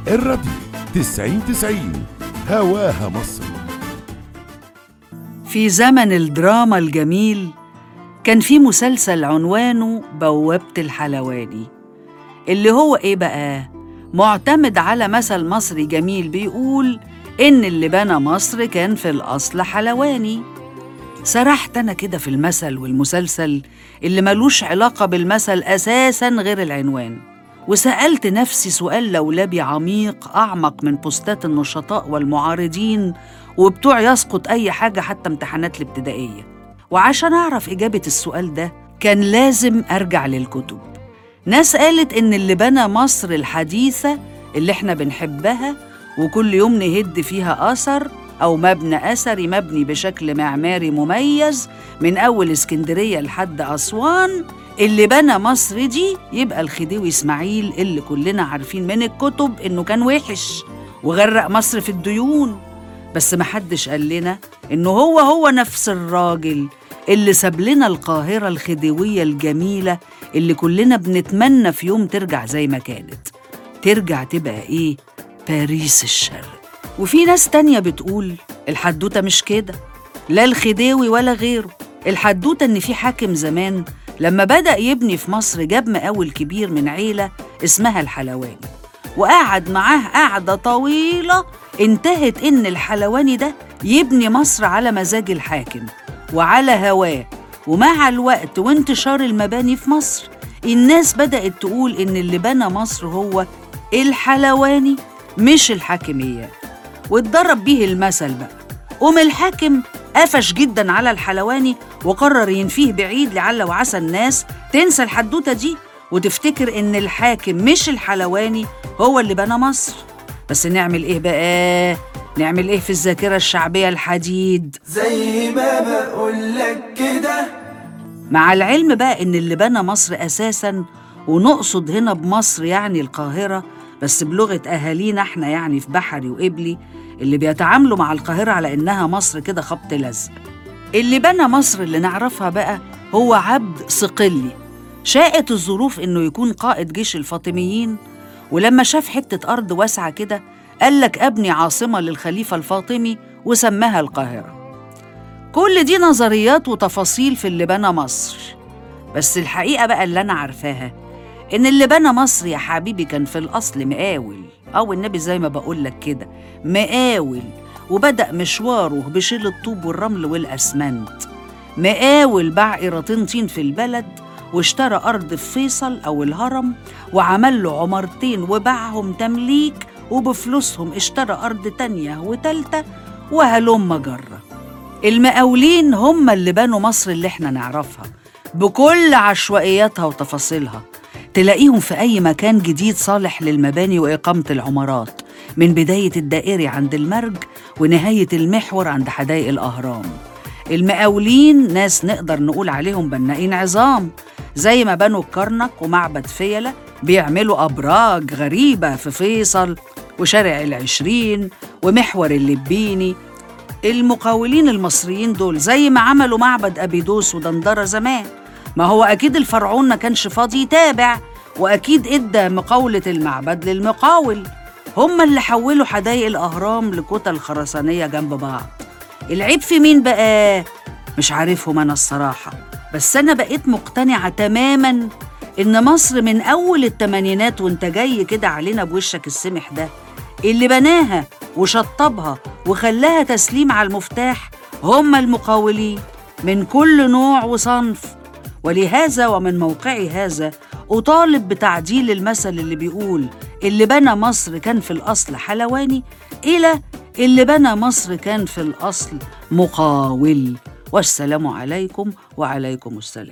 الراديو تسعين تسعين هواها مصر في زمن الدراما الجميل كان في مسلسل عنوانه بوابة الحلواني اللي هو إيه بقى؟ معتمد على مثل مصري جميل بيقول إن اللي بنى مصر كان في الأصل حلواني سرحت أنا كده في المثل والمسلسل اللي ملوش علاقة بالمثل أساساً غير العنوان وسألت نفسي سؤال لولبي عميق أعمق من بوستات النشطاء والمعارضين وبتوع يسقط أي حاجة حتى امتحانات الابتدائية وعشان أعرف إجابة السؤال ده كان لازم أرجع للكتب ناس قالت إن اللي بنى مصر الحديثة اللي إحنا بنحبها وكل يوم نهد فيها أثر أو مبنى أثري مبني بشكل معماري مميز من أول اسكندرية لحد أسوان اللي بنى مصر دي يبقى الخديوي إسماعيل اللي كلنا عارفين من الكتب إنه كان وحش وغرق مصر في الديون بس محدش قال لنا إنه هو هو نفس الراجل اللي ساب لنا القاهرة الخديوية الجميلة اللي كلنا بنتمنى في يوم ترجع زي ما كانت ترجع تبقى إيه؟ باريس الشرق وفي ناس تانية بتقول الحدوتة مش كده لا الخديوي ولا غيره الحدوتة إن في حاكم زمان لما بدأ يبني في مصر جاب مقاول كبير من عيلة اسمها الحلواني وقعد معاه قعدة طويلة انتهت إن الحلواني ده يبني مصر على مزاج الحاكم وعلى هواه ومع الوقت وانتشار المباني في مصر الناس بدأت تقول إن اللي بنى مصر هو الحلواني مش الحاكميات واتضرب بيه المثل بقى قوم الحاكم قفش جدا على الحلواني وقرر ينفيه بعيد لعل وعسى الناس تنسى الحدوتة دي وتفتكر إن الحاكم مش الحلواني هو اللي بنى مصر بس نعمل إيه بقى؟ نعمل إيه في الذاكرة الشعبية الحديد؟ زي ما بقولك كده مع العلم بقى إن اللي بنى مصر أساساً ونقصد هنا بمصر يعني القاهرة بس بلغة أهالينا إحنا يعني في بحري وقبلي اللي بيتعاملوا مع القاهرة على إنها مصر كده خبط لزق اللي بنى مصر اللي نعرفها بقى هو عبد صقلي شاءت الظروف إنه يكون قائد جيش الفاطميين ولما شاف حتة أرض واسعة كده قال لك أبني عاصمة للخليفة الفاطمي وسماها القاهرة كل دي نظريات وتفاصيل في اللي بنى مصر بس الحقيقة بقى اللي أنا عارفاها إن اللي بنى مصر يا حبيبي كان في الأصل مقاول أو النبي زي ما بقولك كده مقاول وبدأ مشواره بشيل الطوب والرمل والأسمنت مقاول باع قيراطين طين في البلد واشترى أرض في فيصل أو الهرم وعمل له عمارتين وباعهم تمليك وبفلوسهم اشترى أرض تانية وتالتة وهلم جرة المقاولين هم اللي بنوا مصر اللي احنا نعرفها بكل عشوائياتها وتفاصيلها تلاقيهم في أي مكان جديد صالح للمباني وإقامة العمارات من بداية الدائري عند المرج ونهاية المحور عند حدائق الأهرام المقاولين ناس نقدر نقول عليهم بنائين عظام زي ما بنوا الكرنك ومعبد فيلة بيعملوا أبراج غريبة في فيصل وشارع العشرين ومحور اللبيني المقاولين المصريين دول زي ما عملوا معبد أبيدوس ودندرة زمان ما هو أكيد الفرعون ما كانش فاضي يتابع وأكيد إدى مقاولة المعبد للمقاول هم اللي حولوا حدائق الأهرام لكتل خرسانية جنب بعض العيب في مين بقى؟ مش عارفهم أنا الصراحة بس أنا بقيت مقتنعة تماماً إن مصر من أول التمانينات وإنت جاي كده علينا بوشك السمح ده اللي بناها وشطبها وخلاها تسليم على المفتاح هم المقاولين من كل نوع وصنف ولهذا ومن موقعي هذا أطالب بتعديل المثل اللي بيقول اللي بنى مصر كان في الأصل حلواني إلى اللي بنى مصر كان في الأصل مقاول والسلام عليكم وعليكم السلام